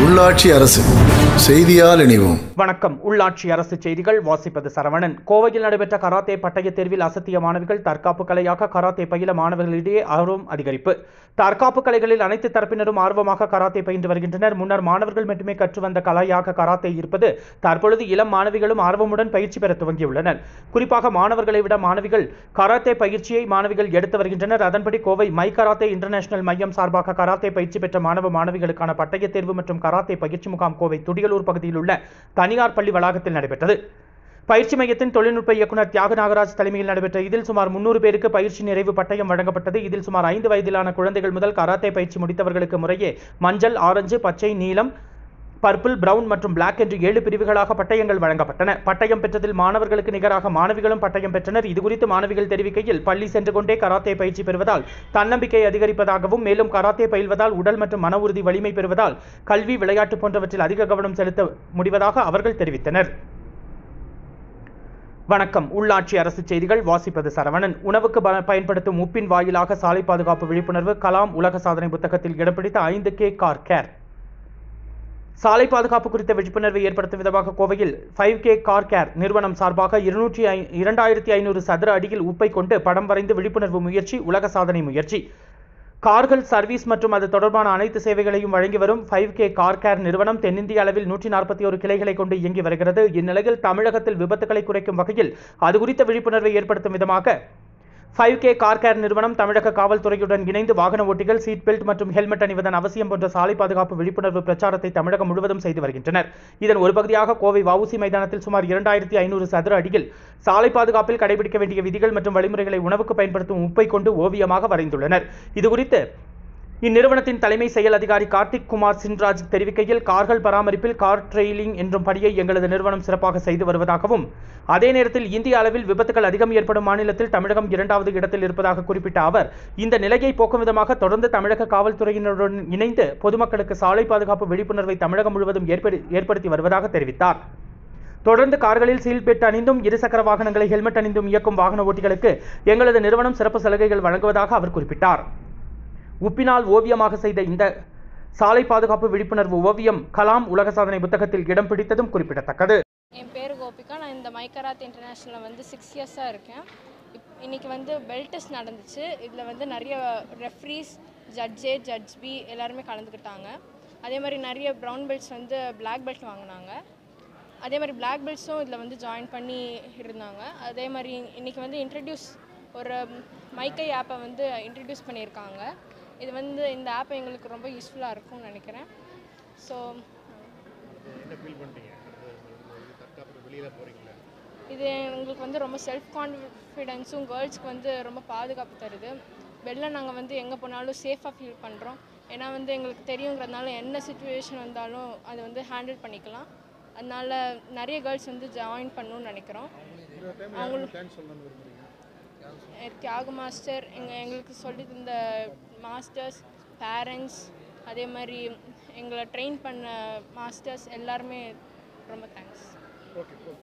உள்ளாட்சி அரசு செய்தியால் இணைவோம் வணக்கம் உள்ளாட்சி அரசு செய்திகள் வாசிப்பது சரவணன் கோவையில் நடைபெற்ற கராத்தே பட்டய தேர்வில் அசத்திய மாணவிகள் தற்காப்பு கலையாக கராத்தே பயில மாணவர்களிடையே ஆர்வம் அதிகரிப்பு தற்காப்பு கலைகளில் அனைத்து தரப்பினரும் ஆர்வமாக கராத்தே பயின்று வருகின்றனர் முன்னர் மாணவர்கள் மட்டுமே கற்று வந்த கலையாக கராத்தே இருப்பது தற்பொழுது இளம் மாணவிகளும் ஆர்வமுடன் பயிற்சி பெற துவங்கியுள்ளனர் குறிப்பாக மாணவர்களை விட மாணவிகள் கராத்தே பயிற்சியை மாணவிகள் எடுத்து வருகின்றனர் அதன்படி கோவை மை கராத்தே இன்டர்நேஷனல் மையம் சார்பாக கராத்தே பயிற்சி பெற்ற மாணவ மாணவிகளுக்கான பட்டய தேர்வு மற்றும் கராத்தே பயிற்சி முகாம் கோவை துடியலூர் பகுதியில் உள்ள தனியார் பள்ளி வளாகத்தில் நடைபெற்றது பயிற்சி மையத்தின் தொழில்நுட்ப இயக்குனர் தியாக நாகராஜ் தலைமையில் நடைபெற்ற இதில் சுமார் முன்னூறு பேருக்கு பயிற்சி நிறைவு பட்டயம் வழங்கப்பட்டது இதில் சுமார் ஐந்து வயதிலான குழந்தைகள் முதல் கராத்தே பயிற்சி முடித்தவர்களுக்கு முறையே மஞ்சள் ஆரஞ்சு பச்சை நீலம் பர்பிள் பிரவுன் மற்றும் பிளாக் என்று ஏழு பிரிவுகளாக பட்டயங்கள் வழங்கப்பட்டன பட்டயம் பெற்றதில் மாணவர்களுக்கு நிகராக மாணவிகளும் பட்டயம் பெற்றனர் இதுகுறித்து மாணவிகள் தெரிவிக்கையில் பள்ளி சென்று கொண்டே கராத்தே பயிற்சி பெறுவதால் தன்னம்பிக்கை அதிகரிப்பதாகவும் மேலும் கராத்தே பயில்வதால் உடல் மற்றும் மன உறுதி வலிமை பெறுவதால் கல்வி விளையாட்டு போன்றவற்றில் அதிக கவனம் செலுத்த முடிவதாக அவர்கள் தெரிவித்தனர் வணக்கம் உள்ளாட்சி அரசு செய்திகள் வாசிப்பது சரவணன் உணவுக்கு ப- பயன்படுத்தும் உப்பின் வாயிலாக சாலை பாதுகாப்பு விழிப்புணர்வு கலாம் உலக சாதனை புத்தகத்தில் இடம் பிடித்த ஐந்து கே கார் கேர் சாலை பாதுகாப்பு குறித்த விழிப்புணர்வை ஏற்படுத்தும் விதமாக கோவையில் ஃபைவ் கே கார் கேர் நிறுவனம் சார்பாக இருநூற்றி ஐ இரண்டாயிரத்தி ஐநூறு சதுர அடியில் உப்பை கொண்டு படம் வரைந்து விழிப்புணர்வு முயற்சி உலக சாதனை முயற்சி கார்கள் சர்வீஸ் மற்றும் அது தொடர்பான அனைத்து சேவைகளையும் வழங்கி வரும் ஃபைவ் கே கார் கேர் நிறுவனம் தென்னிந்திய அளவில் நூற்றி நாற்பத்தி ஒரு கிளைகளை கொண்டு இயங்கி வருகிறது இந்நிலையில் தமிழகத்தில் விபத்துகளை குறைக்கும் வகையில் அது குறித்த விழிப்புணர்வை ஏற்படுத்தும் விதமாக ஃபைவ் கே கார் கேர் நிறுவனம் தமிழக காவல்துறையுடன் இணைந்து வாகன ஓட்டிகள் சீட் பெல்ட் மற்றும் ஹெல்மெட் அணிவதன் அவசியம் போன்ற சாலை பாதுகாப்பு விழிப்புணர்வு பிரச்சாரத்தை தமிழகம் முழுவதும் செய்து வருகின்றனர் இதன் ஒரு பகுதியாக கோவை வஉசி மைதானத்தில் சுமார் இரண்டாயிரத்தி ஐநூறு சதுர அடியில் சாலை பாதுகாப்பில் கடைபிடிக்க வேண்டிய விதிகள் மற்றும் வழிமுறைகளை உணவுக்கு பயன்படுத்தும் உப்பை கொண்டு ஓவியமாக வரைந்துள்ளனர் இதுகுறித்து இந்நிறுவனத்தின் தலைமை செயல் அதிகாரி கார்த்திக் குமார் சின்ராஜ் தெரிவிக்கையில் கார்கள் பராமரிப்பில் கார் ட்ரெயிலிங் என்றும் பணியை எங்களது நிறுவனம் சிறப்பாக செய்து வருவதாகவும் அதே நேரத்தில் இந்திய அளவில் விபத்துகள் அதிகம் ஏற்படும் மாநிலத்தில் தமிழகம் இரண்டாவது இடத்தில் இருப்பதாக குறிப்பிட்ட அவர் இந்த நிலையை போக்கும் விதமாக தொடர்ந்து தமிழக காவல்துறையினருடன் இணைந்து பொதுமக்களுக்கு சாலை பாதுகாப்பு விழிப்புணர்வை தமிழகம் முழுவதும் ஏற்படு- ஏற்படுத்தி வருவதாக தெரிவித்தார் தொடர்ந்து கார்களில் சீல் பெட் அணிந்தும் இருசக்கர வாகனங்களை ஹெல்மெட் அணிந்தும் இயக்கும் வாகன ஓட்டிகளுக்கு எங்களது நிறுவனம் சிறப்பு சலுகைகள் வழங்குவதாக அவர் குறிப்பிட்டார் உப்பினால் ஓவியமாக செய்த இந்த சாலை பாதுகாப்பு விழிப்புணர்வு ஓவியம் கலாம் உலக சாதனை புத்தகத்தில் இடம் பிடித்ததும் குறிப்பிடத்தக்கது என் பேர் கோபிகா நான் இந்த மைக்கராத் இன்டர்நேஷ்னலில் வந்து சிக்ஸ் இயர்ஸாக இருக்கேன் இப் இன்னைக்கு வந்து பெல்ட் டெஸ்ட் நடந்துச்சு இதில் வந்து நிறைய referees judge A judge B எல்லாருமே கலந்துக்கிட்டாங்க அதே மாதிரி நிறைய ப்ரௌன் பெல்ட்ஸ் வந்து பிளாக் பெல்ட் வாங்கினாங்க அதே மாதிரி பிளாக் பெல்ட்ஸும் இதில் வந்து ஜாயின் பண்ணி இருந்தாங்க அதே மாதிரி இன்னைக்கு வந்து இன்ட்ரடியூஸ் ஒரு மைக்கை ஆப்பை வந்து இன்ட்ரடியூஸ் பண்ணியிருக்காங்க இது வந்து இந்த ஆப் எங்களுக்கு ரொம்ப யூஸ்ஃபுல்லாக இருக்கும்னு நினைக்கிறேன் ஸோ என்ன ஃபீல் பண்ணுறீங்க தற்காப்பு வெளியில் போகிறீங்களா இது எங்களுக்கு வந்து ரொம்ப செல்ஃப் கான்ஃபிடென்ஸும் கேர்ள்ஸ்க்கு வந்து ரொம்ப பாதுகாப்பு தருது வெளில நாங்கள் வந்து எங்கே போனாலும் சேஃபாக ஃபீல் பண்ணுறோம் ஏன்னா வந்து எங்களுக்கு தெரியுங்கிறதுனால என்ன சுச்சுவேஷன் வந்தாலும் அதை வந்து ஹேண்டில் பண்ணிக்கலாம் அதனால நிறைய கேர்ள்ஸ் வந்து ஜாயின் பண்ணணும்னு நினைக்கிறோம் அவங்களுக்கு தேங்க்ஸ் சொல்லணும்னு விரும்புகிறீங்க அஹ் தியாக மாஸ்டர் எங்கள் எங்களுக்கு சொல்லி தந்த மாஸ்டர்ஸ் பேரண்ட்ஸ் அதே மாதிரி எங்களை ட்ரெயின் பண்ண மாஸ்டர்ஸ் எல்லாருமே ரொம்ப தேங்க்ஸ் ஓகே